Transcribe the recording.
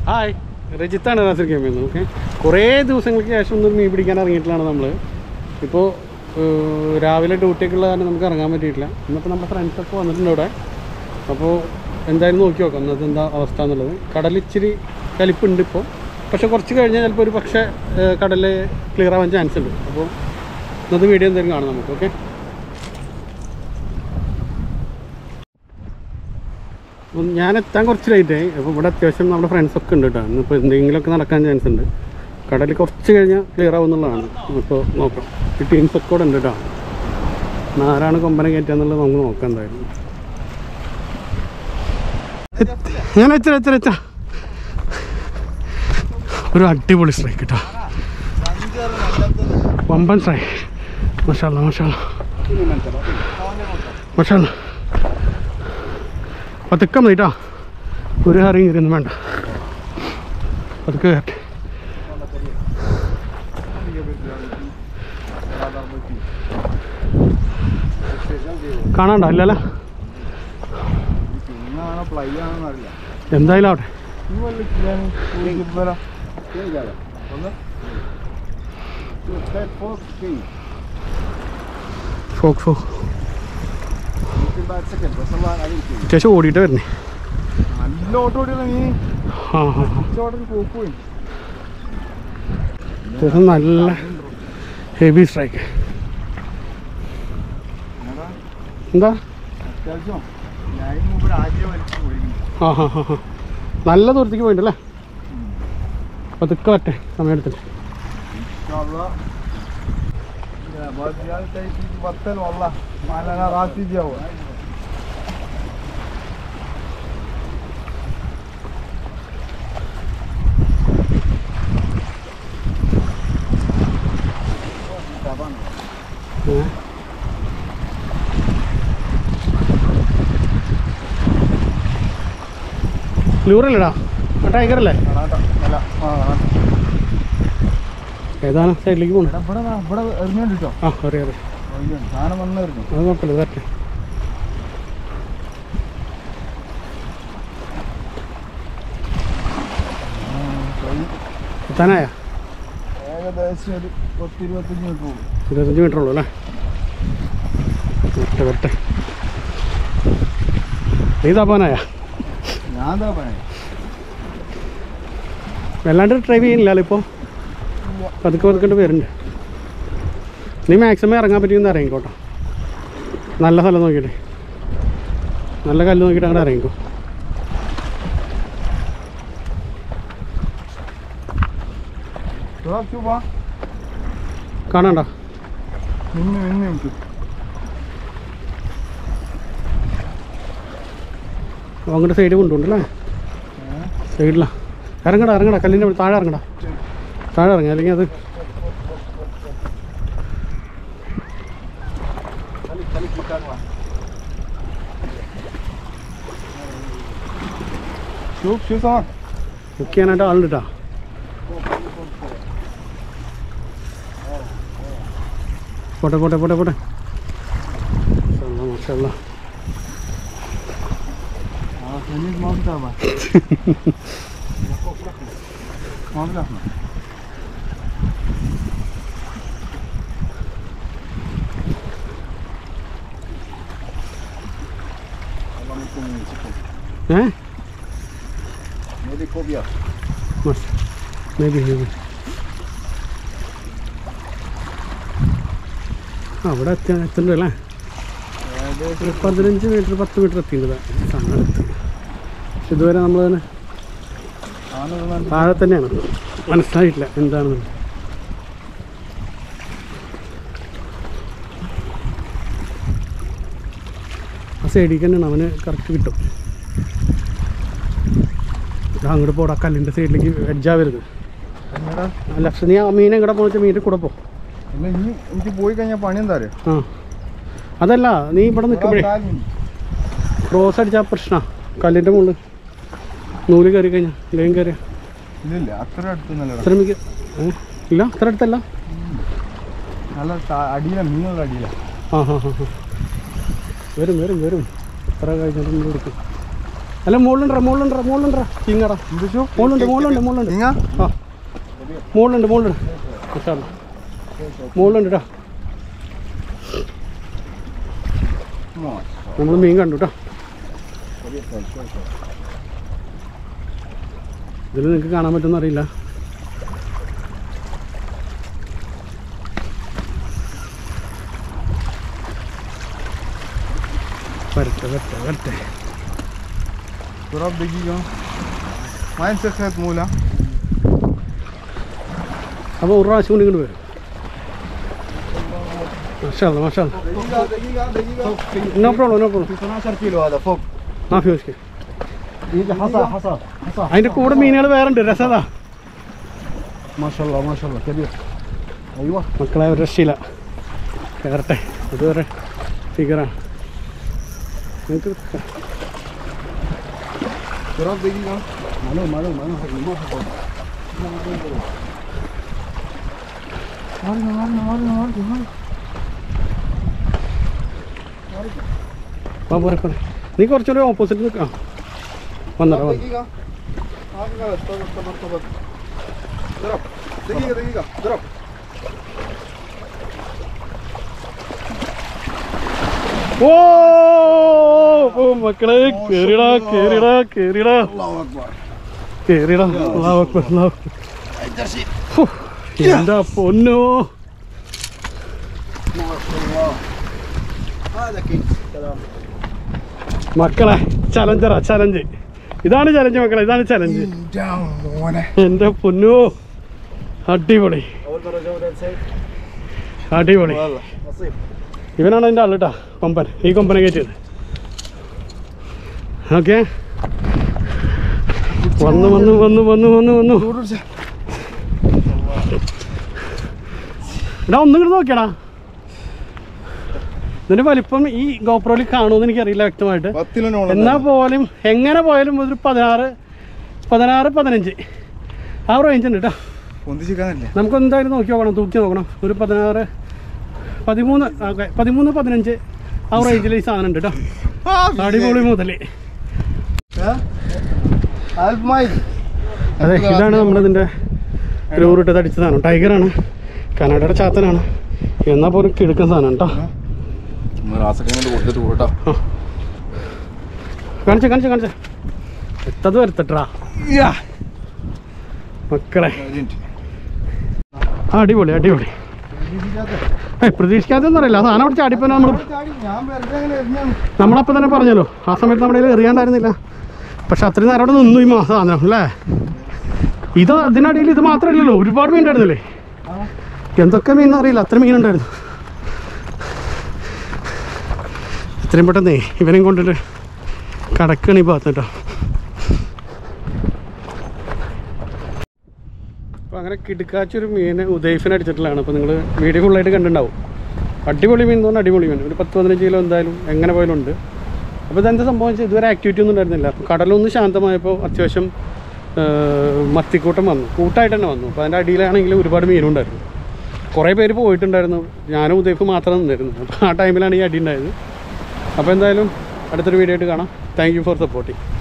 Hi രജിത്താണ് Nasar ഗെയിമിൽ okay കുറേ ദിവസങ്ങൾക്ക് ശേഷം ഒന്ന് മീൻ പിടിക്കാൻ ഇറങ്ങിയിട്ടാണ് നമ്മൾ ഇപ്പോൾ രാവിലെ ഡ്യൂട്ടിയൊക്കെ ഉള്ള കാരണം നമുക്ക് ഇറങ്ങാൻ പറ്റിയിട്ടില്ല ഇന്നിപ്പോൾ നമ്മുടെ ഫ്രണ്ട്സൊക്കെ വന്നിട്ടുണ്ട് ഇവിടെ അപ്പോൾ എന്തായാലും നോക്കി നോക്കാം ഇന്നത്തെ എന്താ അവസ്ഥ എന്നുള്ളത് കടൽ ഇച്ചിരി കലിപ്പുണ്ട് ഇപ്പോൾ പക്ഷേ കുറച്ച് കഴിഞ്ഞാൽ ചിലപ്പോൾ ഒരു പക്ഷേ കടൽ ക്ലിയർ ആവാൻ ചാൻസ് ഉണ്ട് അപ്പോൾ ഇന്നത്തെ വീഡിയോ എന്തായാലും കാണാം നമുക്ക് ഓക്കെ അപ്പം ഞാൻ എത്താൻ കുറച്ച് ലേറ്റായി അപ്പോൾ ഇവിടെ അത്യാവശ്യം നമ്മുടെ ഫ്രണ്ട്സൊക്കെ ഉണ്ട് കേട്ടോ ഇന്നിപ്പോൾ എന്തെങ്കിലുമൊക്കെ നടക്കാൻ ചാൻസ് ഉണ്ട് കടൽ കുറച്ച് കഴിഞ്ഞാൽ ക്ലിയർ ആവുന്നുള്ളതാണ് ഇപ്പോൾ നോക്കാം ഈ ടീംസൊക്കെ ഇവിടെ ഉണ്ട് കേട്ടോ ആരാണ് കൊമ്പനെ കയറ്റുക നമുക്ക് നോക്കാം എന്തായാലും ഞാൻ എത്ര എത്ര എത്ര ഒരു അടിപൊളി സ്ട്രൈക്ക് കേട്ടോ വമ്പൻ സ്ട്രൈക്ക് മഷാല്ല മഷാല്ല മഷാല്ല പതുക്കെ മതി കേട്ടോ ഒരു ഹറിയും കയറിയൊന്നും വേണ്ട പതുക്കെ കയറട്ടെ കാണാണ്ടോ ഇല്ലല്ലോ പിന്നാണോ ഫ്ലൈ ആണോ അറിയില്ല എന്തായാലും ആവട്ടെ ഒന്ന് ഫോക്ക് ഫോക്ക് അത്യാവശ്യം ഓടിയിട്ട് വരുന്നേ നല്ല ഓട്ടോ ഓടിയല്ലോ നീ ആ ആ ആ ഓട്ടത്തിൽ പോക്ക് പോയി അത്യാവശ്യം നല്ല ഹെവി സ്ട്രൈക്ക് എന്നടാ എന്താ അത്യാവശ്യം ഞാൻ മുമ്പ് ആദ്യം വലിച്ചു പോയി ആ ഹാ ഹാ ഹാ നല്ല ദൂരത്തേക്ക് പോയിട്ടല്ലേ പതുക്കെ വരട്ടെ സമയം എടുത്തിട്ട് بطل والله مع انا راسي جو ഏ? ലൂറല്ലേടാ ആ ടൈഗർ അല്ലേ ഏതാണ് സൈഡിലേക്ക് പോകണം ഇവിടെ ഇവിടെ എറിഞ്ഞോണ്ട് കേട്ടോ ആ അറിയാം അറിയാം സാധനം വന്ന് എറിഞ്ഞു അത് കുഴപ്പമില്ല വരട്ടെ എത്താനായ ഏകദേശം ഒരു പത്ത് ഇരുപത്തഞ്ച് മിനിറ്റ് പോകും ഇരുപത്തഞ്ച് മീറ്റർ ഉള്ളൂ അല്ലേ വരട്ടെ വരട്ടെ നീ താപ്പാനായ ഞാൻ എന്താ പറയാ വല്ലാണ്ട് ഡ്രൈവ് ചെയ്യുന്നില്ലല്ലോ ഇപ്പോൾ പതുക്കെ പതുക്കെ വരുന്നുണ്ട് നീ മാക്സിമം ഇറങ്ങാൻ പറ്റുമെന്ന് ഇറങ്ങിക്കോട്ടോ നല്ല സ്ഥലം നോക്കിയിട്ട് നല്ല കല്ല് നോക്കിയിട്ട് അങ്ങോട്ട് ഇറങ്ങിക്കോ ചൂപ്പാ കാണാണ്ടോ നിന്ന് നിന്ന് എനിക്ക് അങ്ങോട്ട് സൈഡ് കൊണ്ടുണ്ടല്ലേ സൈഡിലാ ഇറങ്ങടാ ഇറങ്ങടാ കല്ലിൻ്റെ മുകളിൽ താഴെ ഇറങ്ങടാ താഴെ ഇറങ്ങി അല്ലെങ്കിൽ അത് ഷൂപ്പ് ഷൂസാ ബുക്ക് ചെയ്യാനായിട്ട് ആളുണ്ട് കേട്ടോ പോട്ടെ പോട്ടെ പോട്ടെ പോട്ടെ മാഷാ മാഷാ اه خليك ما بتابع ما بتابع والله ممكن يمسكهم ഏ ميدي كوبيا മസ് മേബി മേബി ആ അവിടെ എത്തി എത്തുന്നുണ്ട് അല്ലേ ഒരു പതിനഞ്ച് മീറ്റർ പത്ത് മീറ്റർ എത്തിയിട്ടുണ്ട് സ്ഥലത്ത് പക്ഷെ ഇതുവരെ നമ്മൾ തന്നെ انا താഴെ തന്നെയാണ് മനസ്സിലായിട്ടില്ല എന്താണെന്ന് ആ സൈഡിൽ തന്നെയാണ് അവന് കറക്റ്റ് കിട്ടും ഇതാ അങ്ങോട്ട് പോടാ കല്ലിൻ്റെ സൈഡിലേക്ക് എഡ്ജാ വരുന്നത് എന്നടാ ലക്ഷ നീ ആ മീൻ എങ്ങടെ പോണെച്ചാൽ മീൻ്റെ കൂടെ പോ ഇല്ല ഇനി എനിക്ക് പോയി കഴിഞ്ഞാൽ പണി എന്താ അറിയോ ആ അതല്ല നീ ഇവിടെ നിൽക്കുമ്പോഴേ ക്രോസ് അടിച്ചാൽ പ്രശ്നമാണ് കല്ലിൻ്റെ മുകളിൽ നൂല് കയറി കഴിഞ്ഞാൽ ലൈൻ കയറിയ ഇല്ലില്ല അത്ര അടുത്തൊന്നല്ലടാ ശ്രമിക്ക ഏ ഇല്ല അത്ര അടുത്തല്ല നല്ല താ- അടിയില മീനുള്ള അടിയില ആ ഹാ ഹാ ഹാ വരും വരും വരും എത്ര കഴിഞ്ഞിട്ട് കൊടുക്കും അല്ല മുകളിലുണ്ടോ മുകളിലുണ്ടോ മുകളിലുണ്ടോ ചിങ്ങറ മുകളിലുണ്ട് മുകളിലുണ്ട് മുകളിലുണ്ട് നിങ്ങ ആ മുകളിലുണ്ട് മുകളിലുണ്ട് മസാല മുകളിലുണ്ട് കേട്ടോ നമ്മൾ മീൻ കണ്ടു കേട്ടോ ഇതിൽ നിങ്ങൾക്ക് കാണാൻ പറ്റുമെന്ന് അറിയില്ല വരട്ടെ വരട്ടെ വരട്ടെ تراب دقيقة ما ينسى خيط مولة അപ്പോൾ ഒരു പ്രാവശ്യം കൂടി ഇങ്ങോട്ട് വരും മാഷാല്ല മാഷാല്ല دقيقة دقيقة دقيقة നോ പ്രോബ്ലം നോ പ്രോബ്ലം في 12 كيلو هذا فوق മാഫി വെച്ച് دقيقة حصى حصى حصى അതിൻ്റെ കൂടെ മീനുകൾ വേറെ ഉണ്ട് രസതാ ما شاء الله ما شاء الله كبير ايوه മക്കളെ ഒരു രക്ഷയില്ല കയറട്ടെ അതുവരെ ഫിഗറാണ് നിങ്ങൾക്ക് تراب دقيقة معلوم معلوم معلوم ما حصل مالنا مالنا مالنا مالنا مالنا വാ പോരെ പോരെ നീ കുറച്ചുകൂടി ഓപ്പോസിറ്റ് നിൽക്കാം വന്നടാ വന്നു دقيقة هذا استوى استوى استوى ضرب دقيقة دقيقة ضرب ഓ ഓ മക്കളെ കേറിടാ കേറിടാ കേറിടാ الله اكبر കേറിടാ അല്ലാഹു അക്ബർ അല്ലാഹു അക്ബർ ഹോ, എന്താ പൊന്നോ ما شاء الله هذا كيس كلام മക്കളെ ചലഞ്ചറാ ചലഞ്ച് ഇതാണ് ചലഞ്ച് മക്കളെ ഇതാണ് ചലഞ്ച് down وانا എൻ്റെ പൊന്നോ അടിപൊളി اول مرة جولة نسيت അടിപൊളി والله نصيب ഇവനാണ് അതിൻ്റെ ആളിട്ടാ കൊമ്പൻ ഈ കൊമ്പനെ കയറ്റിയത് ഓക്കെ വന്നു വന്നു വന്നു വന്നു വന്നു വന്നു എടാ ഒന്നും കൂടെ നോക്കിയടാ ഇതിന്റെ വലിപ്പം ഈ ഗോപ്രോയിൽ കാണുമെന്ന് എനിക്കറിയില്ല വ്യക്തമായിട്ട് പത്തിലോ എന്നാ പോലും എങ്ങനെ പോയാലും ഒരു പതിനാറ് പതിനാറ് പതിനഞ്ച് ആ റേഞ്ച് ഉണ്ട് കേട്ടോ പൊന്തിച്ചിക്കാനല്ലേ നമുക്ക് എന്തായാലും നോക്കി നോക്കണം തൂക്കി നോക്കണം ഒരു പതിനാറ് പതിമൂന്ന് ഓക്കെ പതിമൂന്ന് പതിനഞ്ച് ആ റേഞ്ചിൽ ഈ സാധനം ഉണ്ട് കേട്ടോ അടിപൊളി മുതൽ അൽഫ് മൈൽ അതെ ഇതാണ് നമ്മളിതിൻ്റെ ലൂറിട്ട് തടിച്ച സാധനം ടൈഗറാണ് കനഡയുടെ ചാത്തനാണ് എന്നാൽ പോലും കിടക്കുന്ന സാധനം കേട്ടോ രാസകങ്ങൾ കൊടുത്തിട്ട് കൂട്ടാ കാണിച്ച കാണിച്ച കാണിച്ച എത്തത് വരുത്തട്ടാ മക്കളെ ആ, അടിപൊളി അടിപൊളി ഏയ് പ്രതീക്ഷിക്കാത്തൊന്നും അറിയില്ല ആ സാധനം അവിടെ ചാടിപ്പോ നമ്മൾ ഞാൻ വെറുതെ അങ്ങനെ എറിഞ്ഞാണ് നമ്മളപ്പോൾ തന്നെ പറഞ്ഞല്ലോ ആ സമയത്ത് നമ്മുടെ കയ്യിൽ എറിയാണ്ടായിരുന്നില്ല പക്ഷെ അത്രയും നേരം അവിടെ നിന്നു ഈ മാ- സാധനം അല്ലേ ഇത് അതിനടിയിൽ ഇത് മാത്രമല്ലല്ലോ ഒരുപാട് മീൻ ഉണ്ടായിരുന്നില്ലേ എന്തൊക്കെ മീൻ അറിയില്ല അത്ര മീൻ ഉണ്ടായിരുന്നു ഇത്രയും പെട്ടെന്നേ ഇവനെയും കൊണ്ടിട്ട് കടക്കണി ഭാഗത്ത് കേട്ടോ അപ്പോൾ അങ്ങനെ കിടുക്കാച്ചൊരു മീൻ ഉദയഫിന് അടിച്ചിട്ടുള്ളതാണ് അപ്പോൾ നിങ്ങൾ വീഡിയോ ഫുള്ളായിട്ട് കണ്ടിട്ടുണ്ടാവും അടിപൊളി മീൻ എന്ന് പറഞ്ഞാൽ അടിപൊളി മീൻ ഒരു പത്ത് പതിനഞ്ച് കിലോ എന്തായാലും എങ്ങനെ പോയാലും ഉണ്ട് അപ്പോൾ ഇതെന്താ സംഭവം വെച്ചാൽ ഇതുവരെ ആക്ടിവിറ്റി ഒന്നും ഉണ്ടായിരുന്നില്ല അപ്പോൾ കടലൊന്ന് ശാന്തമായപ്പോൾ അത്യാവശ്യം ആ, മത്തിക്കൂട്ടം വന്നു കൂട്ടായിട്ട് തന്നെ വന്നു അപ്പോൾ അതിൻ്റെ അടിയിലാണെങ്കിൽ ഒരുപാട് മീനുണ്ടായിരുന്നു കുറേ പേര് പോയിട്ടുണ്ടായിരുന്നു ഞാനും ഉദയഫ് മാത്രം നിന്നിരുന്നു അപ്പോൾ ആ ടൈമിലാണ് ഈ അടി ഉണ്ടായത് അപ്പോൾ എന്തായാലും അടുത്തൊരു വീഡിയോ ആയിട്ട് കാണാം താങ്ക് യു ഫോർ സപ്പോർട്ടിങ്